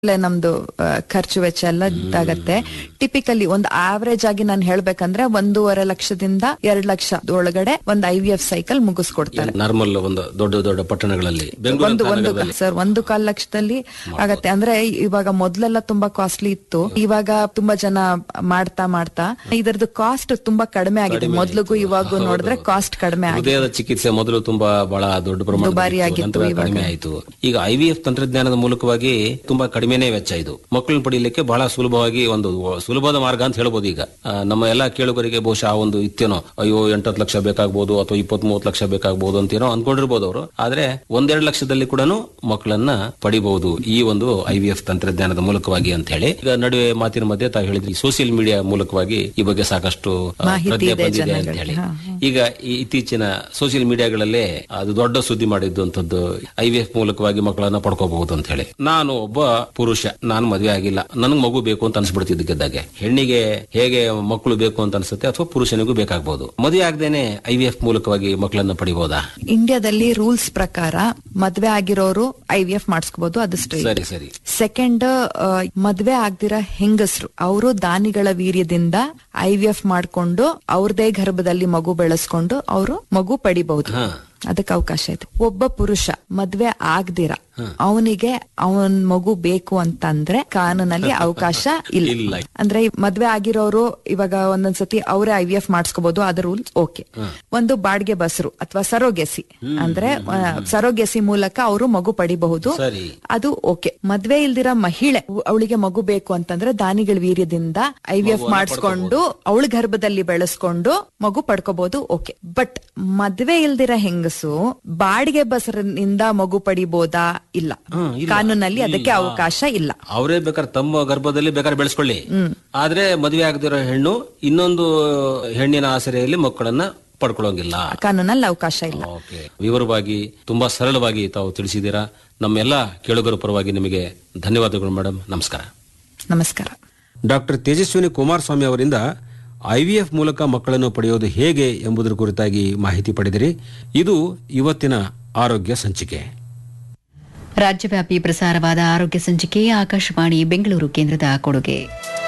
ಅಲ್ಲೇ ನಮ್ದು ಆ, ಖರ್ಚು ವೆಚ್ಚ ಎಲ್ಲ ಆಗತ್ತೆ ಟಿಪಿಕಲಿ ಒಂದು ಆವರೇಜ್ ಆಗಿ ನಾನು ಹೇಳ್ಬೇಕಂದ್ರೆ ಒಂದೂವರೆ ಲಕ್ಷದಿಂದ ಎರಡ್ ಲಕ್ಷ ಒಳಗಡೆ ಒಂದು ಐ ವಿ ಎಫ್ ಸೈಕಲ್ ಮುಗಿಸ್ಕೊಡ್ತಾರೆ ನಾರ್ಮಲ್ ಒಂದು ದೊಡ್ಡ ದೊಡ್ಡ ಪಟ್ಟಣಗಳಲ್ಲಿ ಬೆಂಗಳೂರು ಒಂದು ಒಂದು ನಗರದಲ್ಲಿ ಸರ್ ಒಂದು ಕಾಲ್ ಲಕ್ಷದಲ್ಲಿ ಆಗತ್ತೆ ಅಂದ್ರೆ ಇವಾಗ ಮೊದ್ಲೆಲ್ಲ ತುಂಬಾ ಕಾಸ್ಟ್ಲಿ ಇತ್ತು ಇವಾಗ ತುಂಬಾ ಜನ ಮಾಡ್ತಾ ಮಾಡ್ತಾ ಇದರದ್ದು ಕಾಸ್ಟ್ ತುಂಬಾ ಕಡಿಮೆ ಆಗಿದೆ ಮೊದ್ಲಿಗೂ ಇವಾಗೂ ನೋಡಿದ್ರೆ ಕಾಸ್ಟ್ ಕಡಿಮೆ ಆಗಿದೆ ಹೃದಯದ ಚಿಕಿತ್ಸೆ ಮೊದಲು ತುಂಬಾ ಬಹಳ ದೊಡ್ಡ ದುಬಾರಿ ಪ್ರಮಾಣ ಆಗಿತ್ತು ನಂತರ ಕಡಿಮೆ ಆಯಿತು ಈಗ ಐ ವಿ ಎಫ್ ತಂತ್ರಜ್ಞಾನದ ಮೂಲಕವಾಗಿ ತುಂಬಾ ಕಡಿಮೆನೇ ವೆಚ್ಚ ಇದು ಮಕ್ಕಳನ್ನ ಪಡೀಲಿಕ್ಕೆ ಬಹಳ ಸುಲಭವಾಗಿ ಒಂದು ಸುಲಭದ ಮಾರ್ಗ ಅಂತ ಹೇಳ್ಬೋದು ಈಗ ಆ, ನಮ್ಮ ಎಲ್ಲಾ ಕೇಳುಗರಿಗೆ ಬಹುಶಃ ಆ ಒಂದು ಇತ್ತೇನೋ ಅಯ್ಯೋ ಎಂಟತ್ತು ಲಕ್ಷ ಬೇಕಾಗ್ಬೋದು ಅಥವಾ ಇಪ್ಪತ್ತ್ ಮೂವತ್ತು ಲಕ್ಷ ಬೇಕಾಗ್ಬೋದು ಅಂತ ಏನೋ ಅನ್ಕೊಂಡಿರ್ಬೋದು ಅವರು ಆದ್ರೆ ಒಂದೆರಡು ಲಕ್ಷದಲ್ಲಿ ಕೂಡ ಮಕ್ಕಳನ್ನ ಪಡಿಬಹುದು ಈ ಒಂದು ಐ ವಿ ಎಫ್ ತಂತ್ರಜ್ಞಾನದ ಮೂಲಕವಾಗಿ ಅಂತ ಹೇಳಿ ಈಗ ನಡುವೆ ಮಾತಿನ ಮಧ್ಯೆ ತಾವು ಹೇಳಿದ್ರಿ ಸೋಷಿಯಲ್ ಮೀಡಿಯಾ ಮೂಲಕವಾಗಿ ಈ ಬಗ್ಗೆ ಸಾಕಷ್ಟು ಆ, ಮಾಹಿತಿ ಪ್ರಜ್ಞೆ ಇದೆ ಬಂದಿದೆ ಅಂತ ಜನಗಳಿಗೆ. ಹೇಳಿ ಹಾ, ಈಗ ಈ ಇತ್ತೀಚಿನ ಸೋಷಿಯಲ್ ಮೀಡಿಯಾಗಳಲ್ಲೇ ಅದು ದೊಡ್ಡ ಸುದ್ದಿ ಮಾಡಿದ್ದಂಥದ್ದು ಐ ವಿ ಎಫ್ ಮೂಲಕವಾಗಿ ಮಕ್ಕಳನ್ನ ಪಡ್ಕೋಬಹುದು ಅಂತ ಹೇಳಿ ನಾನು ಒಬ್ಬ ಪುರುಷ ನಾನು ಮದುವೆ ಆಗಿಲ್ಲ ನನಗ್ ಮಗು ಬೇಕು ಅಂತ ಅನ್ಸ್ಬಿಡ್ತಿದ್ದಕ್ಕಿದ್ದಾಗೆ ಹೆಣ್ಣಿಗೆ ಹೇಗೆ ಮಕ್ಕಳು ಬೇಕು ಅಂತ ಅನ್ಸುತ್ತೆ ಅಥವಾ ಪುರುಷನಿಗೂ ಬೇಕಾಗಬಹುದು ಮದುವೆ ಆಗದೇನೆ ಐ ವಿ ಎಫ್ ಮೂಲಕವಾಗಿ ಮಕ್ಕಳನ್ನ ಪಡಿಬಹುದಾ ಇಂಡಿಯಾದಲ್ಲಿ ರೂಲ್ಸ್ ಪ್ರಕಾರ ಮದ್ವೆ ಆಗಿರೋರು ಐ ವಿ ಎಫ್ ಮಾಡಿಸ್ಕೋಬಹುದು ಅದು ಸ್ಟ್ರೈಟ್ ಸರಿ ಸರಿ ಸೆಕೆಂಡ್ ಮದ್ವೆ ಆಗ್ದಿರ ಹೆಂಗಸರು ಅವರು ದಾನಿಗಳ ವೀರ್ಯದಿಂದ ಐ ವಿ ಎಫ್ ಮಾಡ್ಕೊಂಡು ಅವ್ರದೇ ಗರ್ಭದಲ್ಲಿ ಮಗು ಬೆಳೆಸ್ಕೊಂಡು ಅವರು ಮಗು ಪಡಿಬಹುದು ಹಾ. ಅದಕ್ಕೆ ಅವಕಾಶ ಇದೆ ಒಬ್ಬ ಪುರುಷ ಮದ್ವೆ ಆಗ್ದಿರ ಅವನಿಗೆ ಅವನ್ ಮಗು ಬೇಕು ಅಂತಂದ್ರೆ ಕಾನೂನಲ್ಲಿ ಅವಕಾಶ ಇಲ್ಲ. ಇಲ್ಲ ಅಂದ್ರೆ ಈ ಮದ್ವೆ ಆಗಿರೋರು ಇವಾಗ ಒಂದೊಂದ್ಸತಿ ಅವರೇ ಐ ವಿ ಎಫ್ ಮಾಡಿಸ್ಕೋಬಹುದು ಅದ ರೂಲ್ ಓಕೆ ಒಂದು ಬಾಡಿಗೆ ಬಸರು ಅಥವಾ ಸರೋಗೆಸಿ ಅಂದ್ರೆ ಸರೋಗೆಸಿ ಮೂಲಕ ಅವರು ಮಗು ಪಡಿಬಹುದು ಸರಿ ಅದು ಓಕೆ ಮದ್ವೆ ಇಲ್ದಿರ ಮಹಿಳೆ ಅವಳಿಗೆ ಮಗು ಬೇಕು ಅಂತಂದ್ರೆ ದಾನಿಗಳ ವೀರ್ಯದಿಂದ ಐ ವಿ ಎಫ್ ಮಾಡಿಸ್ಕೊಂಡು ಅವಳ ಗರ್ಭದಲ್ಲಿ ಬೆಳೆಸ್ಕೊಂಡು ಮಗು ಪಡ್ಕೋಬಹುದು ಓಕೆ ಬಟ್ ಮದ್ವೆ ಇಲ್ದಿರ ಹೆಂಗಸು ಬಾಡಿಗೆ ಬಸರಿನಿಂದ ಮಗು ಪಡಿಬೋದಾ ಇಲ್ಲ ಕಾನೂನಲ್ಲಿ ಅದಕ್ಕೆ ಅವಕಾಶ ಇಲ್ಲ ಅವರೇ ಬೇಕಾದ್ರೆ ತಮ್ಮ ಗರ್ಭದಲ್ಲಿ ಬೇಕಾದ್ರೆ ಬೆಳೆಸ್ಕೊಳ್ಳಿ ಆದ್ರೆ ಮದುವೆ ಆಗದಿರೋ ಹೆಣ್ಣು ಇನ್ನೊಂದು ಹೆಣ್ಣಿನ ಆಸರೆಯಲ್ಲಿ ಮಕ್ಕಳನ್ನ ಪಡ್ಕೊಳ್ಳೋಂಗಿಲ್ಲ ಕಾನೂನಲ್ಲಿ ಅವಕಾಶ ಇಲ್ಲ ಓಕೆ ವಿವರವಾಗಿ ತುಂಬಾ ಸರಳವಾಗಿ ತಾವು ತಿಳಿಸಿದ್ದೀರಾ ನಮ್ಮೆಲ್ಲ ಕೇಳುಗರ ಪರವಾಗಿ ನಿಮಗೆ ಧನ್ಯವಾದಗಳು ಮೇಡಮ್ ನಮಸ್ಕಾರ ನಮಸ್ಕಾರ ಡಾಕ್ಟರ್ ತೇಜಸ್ವಿನಿ ಕುಮಾರಸ್ವಾಮಿ ಅವರಿಂದ ಐವಿಎಫ್ ಮೂಲಕ ಮಕ್ಕಳನ್ನು ಪಡೆಯೋದು ಹೇಗೆ ಎಂಬುದರ ಕುರಿತಾಗಿ ಮಾಹಿತಿ ಪಡೆದಿರಿ ಇದು ಇವತ್ತಿನ ಆರೋಗ್ಯ ಸಂಚಿಕೆ ರಾಜ್ಯವ್ಯಾಪಿ ಪ್ರಸಾರವಾದ ಆರೋಗ್ಯ ಸಂಚಿಕೆ ಆಕಾಶವಾಣಿ ಬೆಂಗಳೂರು ಕೇಂದ್ರದ ಕೊಡುಗೆ